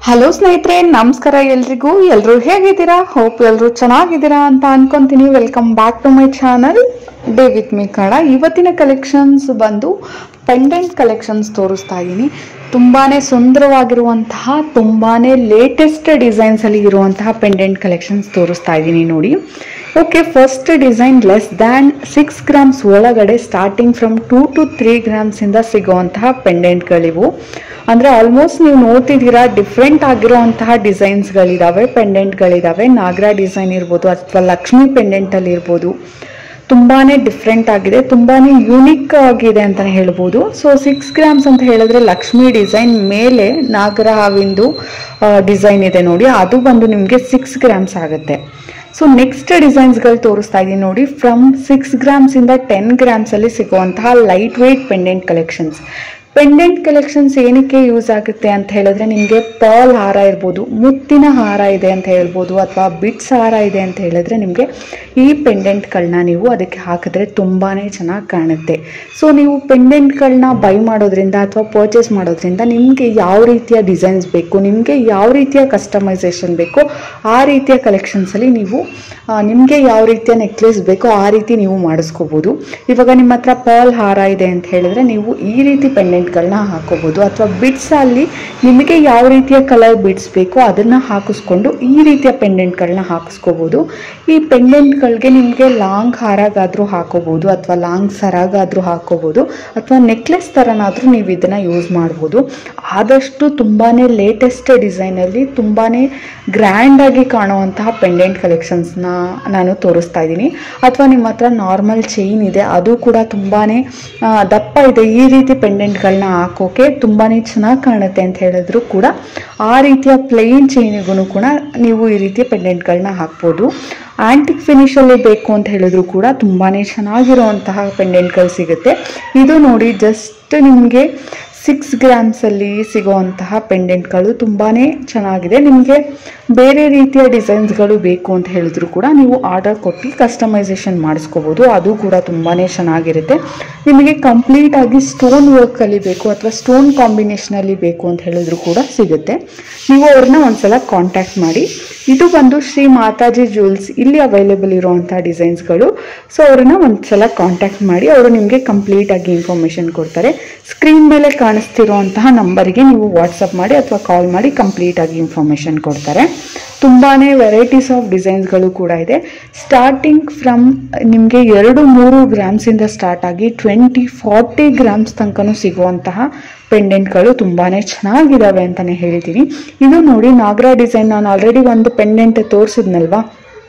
hello ಸ್ನೇಹಿತರೆ ನಮಸ್ಕಾರ ಎಲ್ರಿಗೂ ಎಲ್ಲರೂ ಹೇಗಿದ್ದೀರಾ ಹೋಪ್ ಎಲ್ಲರೂ ಚೆನ್ನಾಗಿದ್ದೀರಾ ಅಂತ ಅನ್ಕೊಂತೀನಿ welcome back to my channel day with me Kannada ಇವತ್ತಿನ ಕಲೆಕ್ಷನ್ಸ್ ಬಂದು ಪೆಂಡೆಂಟ್ ಕಲೆಕ್ಷನ್ಸ್ ತೋರಿಸ್ತಾ ಇದ್ದೀನಿ ತುಂಬಾ ಸುಂದರವಾಗಿರುವಂತಹ ತುಂಬಾ ಲೇಟೆಸ್ಟ್ ಡಿಸೈನ್ಸಲ್ಲಿ ಇರುವಂತಹ ಪೆಂಡೆಂಟ್ ಕಲೆಕ್ಷನ್ಸ್ ತೋರಿಸ್ತಾ ಇದ್ದೀನಿ ನೋಡಿ okay first design less than six grams ಒಳಗಡೆ starting from two to three ಗ್ರಾಮ್ಸಿಂದ ಸಿಗುವಂತಹ ಪೆಂಡೆಂಟ್ಗಳಿವು ಅಂದರೆ ಆಲ್ಮೋಸ್ಟ್ ನೀವು ನೋಡ್ತಿದ್ದೀರಾ ಡಿಫ್ರೆಂಟ್ ಆಗಿರುವಂತಹ ಡಿಸೈನ್ಸ್ಗಳಿದ್ದಾವೆ ಪೆಂಡೆಂಟ್ಗಳಿದ್ದಾವೆ ನಾಗರ ಡಿಸೈನ್ ಇರ್ಬೋದು ಅಥವಾ ಲಕ್ಷ್ಮಿ ಪೆಂಡೆಂಟಲ್ಲಿ ಇರ್ಬೋದು ತುಂಬಾ ಡಿಫ್ರೆಂಟ್ ಆಗಿದೆ ತುಂಬಾ ಯುನಿಕ್ ಆಗಿದೆ ಅಂತಲೇ ಹೇಳ್ಬೋದು ಸೊ ಸಿಕ್ಸ್ ಗ್ರಾಮ್ಸ್ ಅಂತ ಹೇಳಿದ್ರೆ ಲಕ್ಷ್ಮಿ ಡಿಸೈನ್ ಮೇಲೆ ನಾಗರ ಹಾವಿಂದು ಡಿಸೈನ್ ಇದೆ ನೋಡಿ ಅದು ಬಂದು ನಿಮಗೆ ಸಿಕ್ಸ್ ಗ್ರಾಮ್ಸ್ ಆಗುತ್ತೆ ಸೊ ನೆಕ್ಸ್ಟ್ ಡಿಸೈನ್ಸ್ಗಳು ತೋರಿಸ್ತಾ ಇದ್ದೀನಿ ನೋಡಿ ಫ್ರಮ್ ಸಿಕ್ಸ್ ಗ್ರಾಮ್ಸಿಂದ ಟೆನ್ ಗ್ರಾಮ್ಸಲ್ಲಿ ಸಿಗುವಂತಹ light weight pendant collections pendant collections ಏನಕ್ಕೆ ಯೂಸ್ ಆಗುತ್ತೆ ಅಂತ ಹೇಳಿದ್ರೆ ನಿಮಗೆ ಪಾಲ್ ಹಾರ ಇರ್ಬೋದು ಮುತ್ತಿನ ಹಾರ ಇದೆ ಅಂತ ಹೇಳ್ಬೋದು ಅಥವಾ ಬಿಟ್ಸ್ ಹಾರ ಇದೆ ಅಂತ ಹೇಳಿದ್ರೆ ನಿಮಗೆ ಈ ಪೆಂಡೆಂಟ್ಗಳನ್ನ ನೀವು ಅದಕ್ಕೆ ಹಾಕಿದ್ರೆ ತುಂಬಾ ಚೆನ್ನಾಗಿ ಕಾಣುತ್ತೆ ಸೊ ನೀವು ಪೆಂಡೆಂಟ್ಗಳನ್ನ ಬೈ ಮಾಡೋದ್ರಿಂದ ಅಥವಾ ಪರ್ಚೇಸ್ ಮಾಡೋದ್ರಿಂದ ನಿಮಗೆ ಯಾವ ರೀತಿಯ ಡಿಸೈನ್ಸ್ ಬೇಕು ನಿಮಗೆ ಯಾವ ರೀತಿಯ ಕಸ್ಟಮೈಸೇಷನ್ ಬೇಕು ಆ ರೀತಿಯ ಕಲೆಕ್ಷನ್ಸಲ್ಲಿ ನೀವು ನಿಮಗೆ ಯಾವ ರೀತಿಯ ನೆಕ್ಲೆಸ್ ಬೇಕೋ ಆ ರೀತಿ ನೀವು ಮಾಡಿಸ್ಕೋಬೋದು ಇವಾಗ ನಿಮ್ಮ ಹತ್ರ ಪರ್ಲ್ ಹಾರ ಇದೆ ಅಂತ ಹೇಳಿದ್ರೆ ನೀವು ಈ ರೀತಿ ಪೆಂಡೆಂಟ್ಗಳನ್ನ ಹಾಕೋಬೋದು ಅಥವಾ ಬಿಡ್ಸ್ ಅಲ್ಲಿ ನಿಮಗೆ ಯಾವ ರೀತಿಯ ಕಲರ್ ಬಿಡ್ಸ್ ಬೇಕೋ ಅದನ್ನು ಹಾಕಿಸ್ಕೊಂಡು ಈ ರೀತಿಯ ಪೆಂಡೆಂಟ್ಗಳನ್ನ ಹಾಕಿಸ್ಕೋಬೋದು ಈ ಪೆಂಡೆಂಟ್ಗಳಿಗೆ ನಿಮಗೆ ಲಾಂಗ್ ಹಾರಾಗಾದರೂ ಹಾಕೋಬೋದು ಅಥವಾ ಲಾಂಗ್ ಸರಾಗಾದರೂ ಹಾಕೋಬೋದು ಅಥವಾ ನೆಕ್ಲೆಸ್ ಥರನಾದರೂ ನೀವು ಇದನ್ನು ಯೂಸ್ ಮಾಡ್ಬೋದು ಆದಷ್ಟು ತುಂಬಾ ಲೇಟೆಸ್ಟ್ ಡಿಸೈನಲ್ಲಿ ತುಂಬಾ ಗ್ರ್ಯಾಂಡಾಗಿ ಕಾಣುವಂತಹ ಪೆಂಡೆಂಟ್ ಕಲೆಕ್ಷನ್ಸ್ನ ನಾನು ತೋರಿಸ್ತಾ ಇದ್ದೀನಿ ಅಥವಾ ನಿಮ್ಮ ಹತ್ರ ನಾರ್ಮಲ್ ಚೈನ್ ಇದೆ ಅದು ಕೂಡ ತುಂಬಾ ದಪ್ಪ ಇದೆ ಈ ರೀತಿ ಪೆಂಡೆಂಟ್ಗಳನ್ನ ಹಾಕೋಕೆ ತುಂಬಾ ಚೆನ್ನಾಗಿ ಕಾಣುತ್ತೆ ಅಂತ ಹೇಳಿದ್ರು ಕೂಡ ಆ ರೀತಿಯ ಪ್ಲೈನ್ ಚೈನಿಗೂ ಕೂಡ ನೀವು ಈ ರೀತಿ ಪೆಂಡೆಂಟ್ಗಳನ್ನ ಹಾಕ್ಬೋದು ಆಂಟಿಕ್ ಫಿನಿಶಲ್ಲಿ ಬೇಕು ಅಂತ ಹೇಳಿದ್ರು ಕೂಡ ತುಂಬಾ ಚೆನ್ನಾಗಿರುವಂತಹ ಪೆಂಡೆಂಟ್ಗಳು ಸಿಗುತ್ತೆ ಇದು ನೋಡಿ ಜಸ್ಟ್ ನಿಮಗೆ ಸಿಕ್ಸ್ ಗ್ರಾಮ್ಸಲ್ಲಿ ಸಿಗುವಂತಹ ಪೆಂಡೆಂಟ್ಗಳು ತುಂಬಾ ಚೆನ್ನಾಗಿದೆ ನಿಮಗೆ ಬೇರೆ ರೀತಿಯ ಡಿಸೈನ್ಸ್ಗಳು ಬೇಕು ಅಂತ ಹೇಳಿದ್ರು ಕೂಡ ನೀವು ಆರ್ಡರ್ ಕೊಟ್ಟು ಕಸ್ಟಮೈಸೇಷನ್ ಮಾಡಿಸ್ಕೋಬೋದು ಅದು ಕೂಡ ತುಂಬಾ ಚೆನ್ನಾಗಿರುತ್ತೆ ನಿಮಗೆ ಕಂಪ್ಲೀಟಾಗಿ ಸ್ಟೋನ್ ವರ್ಕಲ್ಲಿ ಬೇಕು ಅಥವಾ ಸ್ಟೋನ್ ಕಾಂಬಿನೇಷನಲ್ಲಿ ಬೇಕು ಅಂತ ಹೇಳಿದ್ರು ಕೂಡ ಸಿಗುತ್ತೆ ನೀವು ಅವ್ರನ್ನ ಒಂದ್ಸಲ ಕಾಂಟ್ಯಾಕ್ಟ್ ಮಾಡಿ ಇದು ಬಂದು ಶ್ರೀ ಮಾತಾಜಿ ಜ್ಯೂಲ್ಸ್ ಇಲ್ಲಿ ಅವೈಲೇಬಲ್ ಇರುವಂಥ ಡಿಸೈನ್ಸ್ಗಳು ಸೊ ಅವ್ರನ್ನ ಒಂದ್ಸಲ ಕಾಂಟ್ಯಾಕ್ಟ್ ಮಾಡಿ ಅವರು ನಿಮಗೆ ಕಂಪ್ಲೀಟಾಗಿ ಇನ್ಫಾರ್ಮೇಷನ್ ಕೊಡ್ತಾರೆ ಸ್ಕ್ರೀನ್ ಮೇಲೆ ಕಾಣಿಸ್ತಿರುವಂತಹ ನಂಬರಿಗೆ ನೀವು ವಾಟ್ಸಪ್ ಮಾಡಿ ಅಥವಾ ಕಾಲ್ ಮಾಡಿ ಕಂಪ್ಲೀಟಾಗಿ ಇನ್ಫಾರ್ಮೇಷನ್ ಕೊಡ್ತಾರೆ ತುಂಬಾ ವೆರೈಟೀಸ್ ಆಫ್ ಡಿಸೈನ್ಸ್ಗಳು ಕೂಡ ಇದೆ ಸ್ಟಾರ್ಟಿಂಗ್ ಫ್ರಮ್ ನಿಮಗೆ ಎರಡು ಮೂರು ಗ್ರಾಮ್ಸಿಂದ ಸ್ಟಾರ್ಟ್ ಆಗಿ ಟ್ವೆಂಟಿ ಫಾರ್ಟಿ ಗ್ರಾಮ್ಸ್ ತನಕನೂ ಸಿಗುವಂತಹ ಪೆಂಡೆಂಟ್ಗಳು ತುಂಬಾ ಚೆನ್ನಾಗಿದ್ದಾವೆ ಅಂತಲೇ ಹೇಳ್ತೀನಿ ಇದು ನೋಡಿ ನಾಗರ ಡಿಸೈನ್ ನಾನು ಆಲ್ರೆಡಿ ಒಂದು ಪೆಂಡೆಂಟ್ ತೋರಿಸಿದ್ನಲ್ವಾ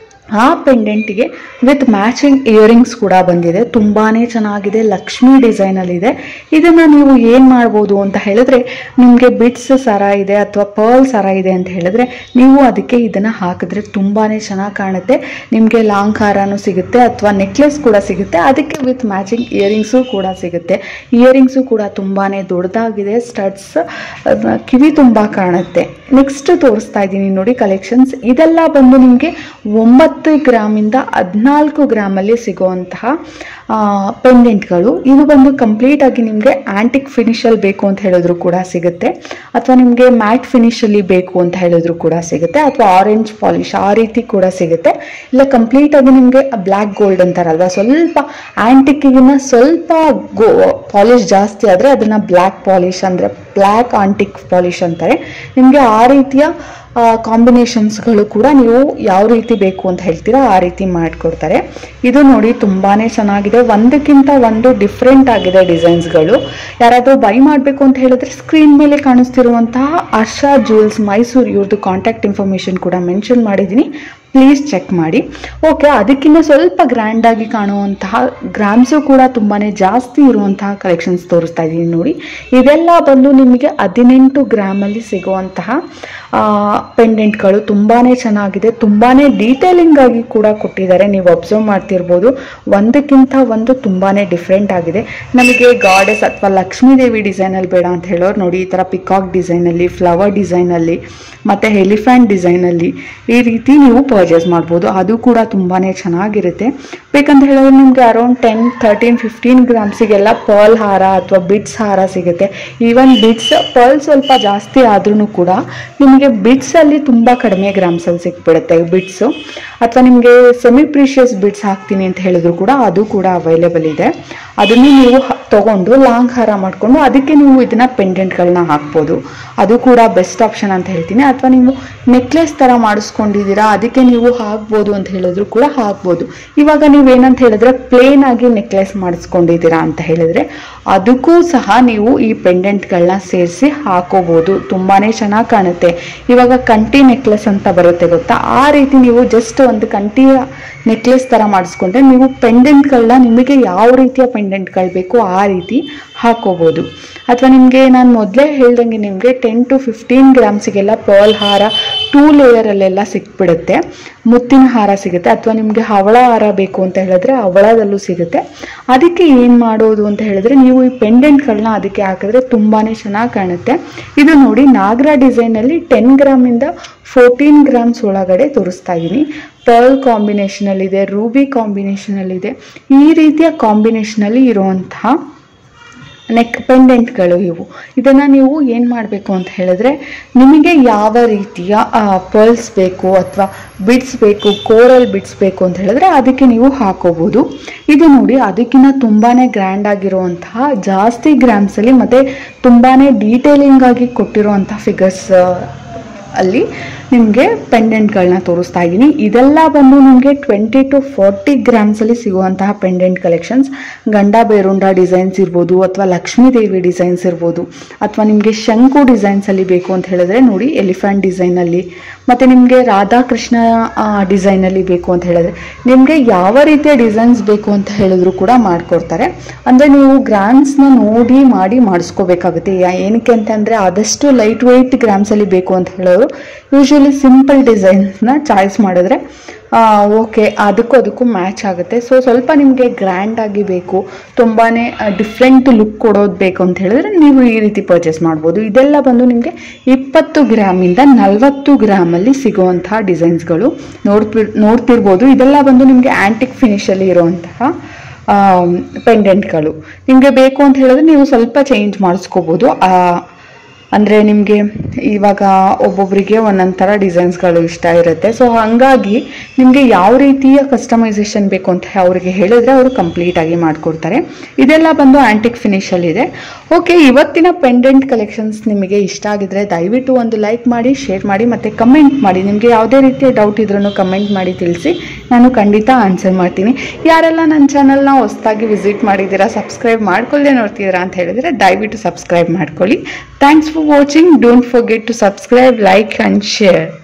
ಆ ಪೆಂಡೆಂಟಿಗೆ ವಿತ್ ಮ್ಯಾಚಿಂಗ್ ಇಯರಿಂಗ್ಸ್ ಕೂಡ ಬಂದಿದೆ ತುಂಬಾ ಚೆನ್ನಾಗಿದೆ ಲಕ್ಷ್ಮಿ ಡಿಸೈನಲ್ಲಿದೆ ಇದನ್ನು ನೀವು ಏನು ಮಾಡ್ಬೋದು ಅಂತ ಹೇಳಿದ್ರೆ ನಿಮಗೆ ಬಿಟ್ಸ್ ಸರ ಇದೆ ಅಥವಾ ಪರ್ಲ್ ಸರ ಇದೆ ಅಂತ ಹೇಳಿದ್ರೆ ನೀವು ಅದಕ್ಕೆ ಇದನ್ನು ಹಾಕಿದ್ರೆ ತುಂಬಾ ಚೆನ್ನಾಗಿ ಕಾಣುತ್ತೆ ನಿಮಗೆ ಲಾಂಗ್ ಹಾರನೂ ಸಿಗುತ್ತೆ ಅಥವಾ ನೆಕ್ಲೆಸ್ ಕೂಡ ಸಿಗುತ್ತೆ ಅದಕ್ಕೆ ವಿತ್ ಮ್ಯಾಚಿಂಗ್ ಇಯರಿಂಗ್ಸು ಕೂಡ ಸಿಗುತ್ತೆ ಇಯರಿಂಗ್ಸು ಕೂಡ ತುಂಬಾ ದೊಡ್ಡದಾಗಿದೆ ಸ್ಟಡ್ಸ್ ಕಿವಿ ತುಂಬ ಕಾಣುತ್ತೆ ನೆಕ್ಸ್ಟ್ ತೋರಿಸ್ತಾ ಇದ್ದೀನಿ ನೋಡಿ ಕಲೆಕ್ಷನ್ಸ್ ಇದೆಲ್ಲ ಬಂದು ನಿಮಗೆ ಒಂಬತ್ತು ಗ್ರಾಮಿಂದ ಹದಿನಾಲ್ಕು ಗ್ರಾಮಲ್ಲಿ ಸಿಗುವಂತಹ ಪೆಂಡೆಂಟ್ಗಳು ಇದು ಬಂದು ಕಂಪ್ಲೀಟ್ ಆಗಿ ನಿಮಗೆ ಆಂಟಿಕ್ ಫಿನಿಶಲ್ಲಿ ಬೇಕು ಅಂತ ಹೇಳಿದ್ರು ಕೂಡ ಸಿಗುತ್ತೆ ಅಥವಾ ನಿಮಗೆ ಮ್ಯಾಟ್ ಫಿನಿಶಲ್ಲಿ ಬೇಕು ಅಂತ ಹೇಳಿದ್ರು ಕೂಡ ಸಿಗುತ್ತೆ ಅಥವಾ ಆರೆಂಜ್ ಪಾಲಿಶ್ ಆ ರೀತಿ ಕೂಡ ಸಿಗುತ್ತೆ ಇಲ್ಲ ಕಂಪ್ಲೀಟ್ ಆಗಿ ನಿಮಗೆ ಬ್ಲ್ಯಾಕ್ ಗೋಲ್ಡ್ ಅಂತಾರಲ್ವಾ ಸ್ವಲ್ಪ ಆಂಟಿಕ್ಗಿನ್ನ ಸ್ವಲ್ಪ ಗೋ ಪಾಲಿಶ್ ಜಾಸ್ತಿ ಆದರೆ ಅದನ್ನ ಬ್ಲ್ಯಾಕ್ ಪಾಲಿಶ್ ಅಂದರೆ ಬ್ಲ್ಯಾಕ್ ಆಂಟಿಕ್ ಪಾಲಿಶ್ ಅಂತಾರೆ ನಿಮಗೆ ಆ ರೀತಿಯ ಕಾಂಬಿನೇಷನ್ಸ್ಗಳು ಕೂಡ ನೀವು ಯಾವ ರೀತಿ ಬೇಕು ಅಂತ ಹೇಳ್ತೀರಾ ಆ ರೀತಿ ಮಾಡಿಕೊಡ್ತಾರೆ ಇದು ನೋಡಿ ತುಂಬಾ ಚೆನ್ನಾಗಿದೆ ಒಂದಕ್ಕಿಂತ ಒಂದು ಡಿಫ್ರೆಂಟ್ ಆಗಿದೆ ಡಿಸೈನ್ಸ್ಗಳು ಯಾರಾದರೂ ಬೈ ಮಾಡಬೇಕು ಅಂತ ಹೇಳಿದ್ರೆ ಸ್ಕ್ರೀನ್ ಮೇಲೆ ಕಾಣಿಸ್ತಿರುವಂತಹ ಆಶಾ ಜ್ಯೂಲ್ಸ್ ಮೈಸೂರು ಇವ್ರದ್ದು ಕಾಂಟ್ಯಾಕ್ಟ್ ಇನ್ಫಾರ್ಮೇಷನ್ ಕೂಡ ಮೆನ್ಷನ್ ಮಾಡಿದ್ದೀನಿ ಪ್ಲೀಸ್ ಚೆಕ್ ಮಾಡಿ ಓಕೆ ಅದಕ್ಕಿಂತ ಸ್ವಲ್ಪ ಗ್ರ್ಯಾಂಡಾಗಿ ಕಾಣುವಂತಹ ಗ್ರಾಮ್ಸು ಕೂಡ ತುಂಬಾ ಜಾಸ್ತಿ ಇರುವಂತಹ ಕಲೆಕ್ಷನ್ಸ್ ತೋರಿಸ್ತಾ ಇದ್ದೀನಿ ನೋಡಿ ಇದೆಲ್ಲ ಬಂದು ನಿಮಗೆ ಹದಿನೆಂಟು ಗ್ರಾಮಲ್ಲಿ ಸಿಗುವಂತಹ ಪೆಂಡೆಂಟ್ಗಳು ತುಂಬಾ ಚೆನ್ನಾಗಿದೆ ತುಂಬಾ ಡೀಟೇಲಿಂಗ್ ಆಗಿ ಕೂಡ ಕೊಟ್ಟಿದ್ದಾರೆ ನೀವು ಅಬ್ಸರ್ವ್ ಮಾಡ್ತಿರ್ಬೋದು ಒಂದಕ್ಕಿಂತ ಒಂದು ತುಂಬಾ ಡಿಫ್ರೆಂಟ್ ಆಗಿದೆ ನಮಗೆ ಗಾಡೆಸ್ ಅಥವಾ ಲಕ್ಷ್ಮೀ ದೇವಿ ಡಿಸೈನಲ್ಲಿ ಬೇಡ ಅಂತ ಹೇಳೋರು ನೋಡಿ ಈ ಥರ ಪಿಕಾಕ್ ಡಿಸೈನಲ್ಲಿ ಫ್ಲವರ್ ಡಿಸೈನಲ್ಲಿ ಮತ್ತು ಎಲಿಫ್ಯಾಂಟ್ ಡಿಸೈನಲ್ಲಿ ಈ ರೀತಿ ನೀವು ಪರ್ಚೇಸ್ ಮಾಡ್ಬೋದು ಅದು ಕೂಡ ತುಂಬಾ ಚೆನ್ನಾಗಿರುತ್ತೆ ಬೇಕಂತ ಹೇಳಿದ್ರೆ ನಿಮಗೆ ಅರೌಂಡ್ ಟೆನ್ ತರ್ಟೀನ್ ಫಿಫ್ಟೀನ್ ಗ್ರಾಮ್ಸಿಗೆಲ್ಲ ಪರ್ಲ್ ಹಾರ ಅಥವಾ ಬಿಟ್ಸ್ ಹಾರ ಸಿಗುತ್ತೆ ಈವನ್ ಬಿಟ್ಸ್ ಪರ್ಲ್ ಸ್ವಲ್ಪ ಜಾಸ್ತಿ ಆದ್ರೂ ಕೂಡ ನಿಮಗೆ ಬಿಟ್ಸಲ್ಲಿ ತುಂಬ ಕಡಿಮೆ ಗ್ರಾಮ್ಸಲ್ಲಿ ಸಿಕ್ಬಿಡುತ್ತೆ ಬಿಟ್ಸು ಅಥವಾ ನಿಮಗೆ ಸೆಮಿ ಪ್ರೀಷಿಯಸ್ ಬಿಟ್ಸ್ ಹಾಕ್ತೀನಿ ಅಂತ ಹೇಳಿದ್ರು ಕೂಡ ಅದು ಕೂಡ ಅವೈಲೇಬಲ್ ಇದೆ ಅದನ್ನು ನೀವು ಹ- ತಗೊಂಡು ಲಾಂಗ್ ಹಾರ ಮಾಡಿಕೊಂಡು ಅದಕ್ಕೆ ನೀವು ಇದನ್ನ ಪೆಂಡೆಂಟ್ಗಳನ್ನ ಹಾಕ್ಬೋದು ಅದು ಕೂಡ ಬೆಸ್ಟ್ ಆಪ್ಷನ್ ಅಂತ ಹೇಳ್ತೀನಿ ಅಥವಾ ನೀವು ನೆಕ್ಲೆಸ್ ಥರ ಮಾಡಿಸ್ಕೊಂಡಿದ್ದೀರಾ ಅದಕ್ಕೆ ನೀವು ಹಾಕ್ಬೋದು ಅಂತ ಹೇಳಿದ್ರು ಕೂಡ ಹಾಕ್ಬೋದು ಇವಾಗ ನೀವೇನಂತ ಹೇಳಿದ್ರೆ ಪ್ಲೇನ್ ಆಗಿ ನೆಕ್ಲೆಸ್ ಮಾಡಿಸ್ಕೊಂಡಿದ್ದೀರಾ ಅಂತ ಹೇಳಿದ್ರೆ ಅದಕ್ಕೂ ಸಹ ನೀವು ಈ ಪೆಂಡೆಂಟ್ಗಳನ್ನ ಸೇರಿಸಿ ಹಾಕೋಬಹುದು ತುಂಬಾನೇ ಚೆನ್ನಾಗಿ ಕಾಣುತ್ತೆ ಇವಾಗ ಕಂಟಿ ನೆಕ್ಲೆಸ್ ಅಂತ ಬರುತ್ತೆ ಗೊತ್ತಾ ಆ ರೀತಿ ನೀವು ಜಸ್ಟ್ ಒಂದು ಕಂಟಿಯ ನೆಕ್ಲೆಸ್ ತರ ಮಾಡಿಸ್ಕೊಂಡ್ರೆ ನೀವು ಪೆಂಡೆಂಟ್ಗಳನ್ನ ನಿಮಗೆ ಯಾವ ರೀತಿಯ ಪೆಂಡೆಂಟ್ಗಳು ಬೇಕು ಆ ರೀತಿ ಹಾಕೋಬಹುದು ಅಥವಾ ನಿಮಗೆ ನಾನು ಮೊದಲೇ ಹೇಳ್ದಂಗೆ ನಿಮಗೆ ಟೆನ್ ಟು ಫಿಫ್ಟೀನ್ ಗ್ರಾಮ್ಸಿಗೆಲ್ಲ ಪರ್ಲ್ ಹಾರ ಟೂ ಲೇಯರಲ್ಲೆಲ್ಲ ಸಿಕ್ಬಿಡುತ್ತೆ ಮುತ್ತಿನ ಹಾರ ಸಿಗುತ್ತೆ ಅಥವಾ ನಿಮಗೆ ಹವಳ ಹಾರ ಬೇಕು ಅಂತ ಹೇಳಿದ್ರೆ ಹವಳದಲ್ಲೂ ಸಿಗುತ್ತೆ ಅದಕ್ಕೆ ಏನು ಮಾಡೋದು ಅಂತ ಹೇಳಿದ್ರೆ ನೀವು ಈ ಪೆಂಡೆಂಟ್ಗಳನ್ನ ಅದಕ್ಕೆ ಹಾಕಿದ್ರೆ ತುಂಬಾನೇ ಚೆನ್ನಾಗಿ ಕಾಣುತ್ತೆ ಇದು ನೋಡಿ ನಾಗರ ಡಿಸೈನಲ್ಲಿ ಟೆನ್ ಗ್ರಾಮಿಂದ ಫೋರ್ಟೀನ್ ಗ್ರಾಮ್ಸ್ ಒಳಗಡೆ ತೋರಿಸ್ತಾ ಇದ್ದೀನಿ ಪರ್ಲ್ ಕಾಂಬಿನೇಷನಲ್ಲಿದೆ ರೂಬಿ ಕಾಂಬಿನೇಷನಲ್ಲಿದೆ ಈ ರೀತಿಯ ಕಾಂಬಿನೇಷನಲ್ಲಿ ಇರುವಂತಹ ನೆಕ್ ಪೆಂಡೆಂಟ್ಗಳು ಇವು ಇದನ್ನು ನೀವು ಏನು ಮಾಡಬೇಕು ಅಂತ ಹೇಳಿದ್ರೆ ನಿಮಗೆ ಯಾವ ರೀತಿಯ ಪರ್ಲ್ಸ್ ಬೇಕು ಅಥವಾ ಬಿಡ್ಸ್ ಬೇಕು ಕೋರಲ್ ಬಿಡ್ಸ್ ಬೇಕು ಅಂತ ಹೇಳಿದ್ರೆ ಅದಕ್ಕೆ ನೀವು ಹಾಕೋಬಹುದು ಇದು ನೋಡಿ ಅದಕ್ಕಿಂತ ತುಂಬಾ ಗ್ರ್ಯಾಂಡ್ ಆಗಿರುವಂತಹ ಜಾಸ್ತಿ ಗ್ರಾಮ್ಸಲ್ಲಿ ಮತ್ತು ತುಂಬಾ ಡೀಟೇಲಿಂಗ್ ಆಗಿ ಕೊಟ್ಟಿರುವಂತಹ ಫಿಗರ್ಸ್ ಅಲ್ಲಿ ನಿಮಗೆ ಪೆಂಡೆಂಟ್ಗಳನ್ನ ತೋರಿಸ್ತಾ ಇದ್ದೀನಿ ಇದೆಲ್ಲ ಬಂದು ನಿಮಗೆ ಟ್ವೆಂಟಿ ಟು ಫಾರ್ಟಿ ಗ್ರಾಮ್ಸಲ್ಲಿ ಸಿಗುವಂತಹ ಪೆಂಡೆಂಟ್ ಕಲೆಕ್ಷನ್ಸ್ ಗಂಡ ಬೇರುಂಡ ಡಿಸೈನ್ಸ್ ಇರ್ಬೋದು ಅಥವಾ ಲಕ್ಷ್ಮೀ ದೇವಿ ಡಿಸೈನ್ಸ್ ಇರ್ಬೋದು ಅಥವಾ ನಿಮಗೆ ಶಂಕು ಡಿಸೈನ್ಸಲ್ಲಿ ಬೇಕು ಅಂತ ಹೇಳಿದ್ರೆ ನೋಡಿ ಎಲಿಫೆಂಟ್ ಡಿಸೈನಲ್ಲಿ ಮತ್ತು ನಿಮಗೆ ರಾಧಾಕೃಷ್ಣ ಡಿಸೈನಲ್ಲಿ ಬೇಕು ಅಂತ ಹೇಳಿದ್ರೆ ನಿಮಗೆ ಯಾವ ರೀತಿಯ ಡಿಸೈನ್ಸ್ ಬೇಕು ಅಂತ ಹೇಳಿದ್ರು ಕೂಡ ಮಾಡಿಕೊಡ್ತಾರೆ ಅಂದರೆ ನೀವು ಗ್ರಾಮ್ಸ್ನ ನೋಡಿ ಮಾಡಿ ಮಾಡಿಸ್ಕೋಬೇಕಾಗುತ್ತೆ ಯಾ- ಏನಕ್ಕೆ ಅಂತಂದರೆ ಆದಷ್ಟು ಲೈಟ್ ವೆಯ್ಟ್ ಗ್ರಾಮ್ಸಲ್ಲಿ ಬೇಕು ಅಂತ ಹೇಳೋರು ಯೂಶಲಿ ಸಿಂಪಲ್ ಡಿಸೈನ್ಸ್ನ ಚಾಯ್ಸ್ ಮಾಡಿದ್ರೆ ಓಕೆ ಅದಕ್ಕೂ ಅದಕ್ಕೂ ಮ್ಯಾಚ್ ಆಗುತ್ತೆ ಸೊ ಸ್ವಲ್ಪ ನಿಮಗೆ ಗ್ರ್ಯಾಂಡ್ ಆಗಿ ಬೇಕು ತುಂಬಾ ಡಿಫ್ರೆಂಟ್ ಲುಕ್ ಕೊಡೋದು ಬೇಕು ಅಂತ ಹೇಳಿದ್ರೆ ನೀವು ಈ ರೀತಿ ಪರ್ಚೇಸ್ ಮಾಡ್ಬೋದು ಇದೆಲ್ಲ ಬಂದು ನಿಮಗೆ ಇಪ್ಪತ್ತು ಗ್ರಾಮಿಂದ ನಲವತ್ತು ಗ್ರಾಮಲ್ಲಿ ಸಿಗುವಂತಹ ಡಿಸೈನ್ಸ್ಗಳು ನೋಡ್ತಿ ನೋಡ್ತಿರ್ಬೋದು ಇದೆಲ್ಲ ಬಂದು ನಿಮಗೆ ಆ್ಯಂಟಿಕ್ ಫಿನಿಷಲ್ಲಿ ಇರುವಂತಹ ಪೆಂಡೆಂಟ್ಗಳು ನಿಮಗೆ ಬೇಕು ಅಂತ ಹೇಳಿದ್ರೆ ನೀವು ಸ್ವಲ್ಪ ಚೇಂಜ್ ಮಾಡಿಸ್ಕೋಬೋದು ಆ, ಅಂದರೆ ನಿಮಗೆ ಇವಾಗ ಒಬ್ಬೊಬ್ಬರಿಗೆ ಒಂದೊಂದು ಥರ ಡಿಸೈನ್ಸ್ಗಳು ಇಷ್ಟ ಇರುತ್ತೆ ಸೊ ಹಾಗಾಗಿ ನಿಮಗೆ ಯಾವ ರೀತಿಯ ಕಸ್ಟಮೈಸೇಷನ್ ಬೇಕು ಅಂತ ಅವರಿಗೆ ಹೇಳಿದ್ರೆ ಅವರು ಕಂಪ್ಲೀಟಾಗಿ ಮಾಡಿಕೊಡ್ತಾರೆ ಇದೆಲ್ಲ ಬಂದು ಆ್ಯಂಟಿಕ್ ಫಿನಿಷಲ್ಲಿದೆ ಓಕೆ ಇವತ್ತಿನ ಪೆಂಡೆಂಟ್ ಕಲೆಕ್ಷನ್ಸ್ ನಿಮಗೆ ಇಷ್ಟ ಆಗಿದ್ರೆ ದಯವಿಟ್ಟು ಒಂದು ಲೈಕ್ ಮಾಡಿ ಶೇರ್ ಮಾಡಿ ಮತ್ತು ಕಮೆಂಟ್ ಮಾಡಿ ನಿಮಗೆ ಯಾವುದೇ ರೀತಿಯ ಡೌಟ್ ಇದ್ರೂ ಕಮೆಂಟ್ ಮಾಡಿ ತಿಳಿಸಿ ನಾನು ಖಂಡಿತ ಆನ್ಸರ್ ಮಾಡ್ತೀನಿ ಯಾರೆಲ್ಲ ನನ್ನ ಚಾನಲ್ನ ಹೊಸದಾಗಿ ವಿಸಿಟ್ ಮಾಡಿದ್ದೀರಾ ಸಬ್ಸ್ಕ್ರೈಬ್ ಮಾಡ್ಕೊಳ್ಳದೆ ನೋಡ್ತಿದ್ದೀರಾ ಅಂತ ಹೇಳಿದರೆ ದಯವಿಟ್ಟು ಸಬ್ಸ್ಕ್ರೈಬ್ ಮಾಡ್ಕೊಳ್ಳಿ thanks for watching don't forget to subscribe like and share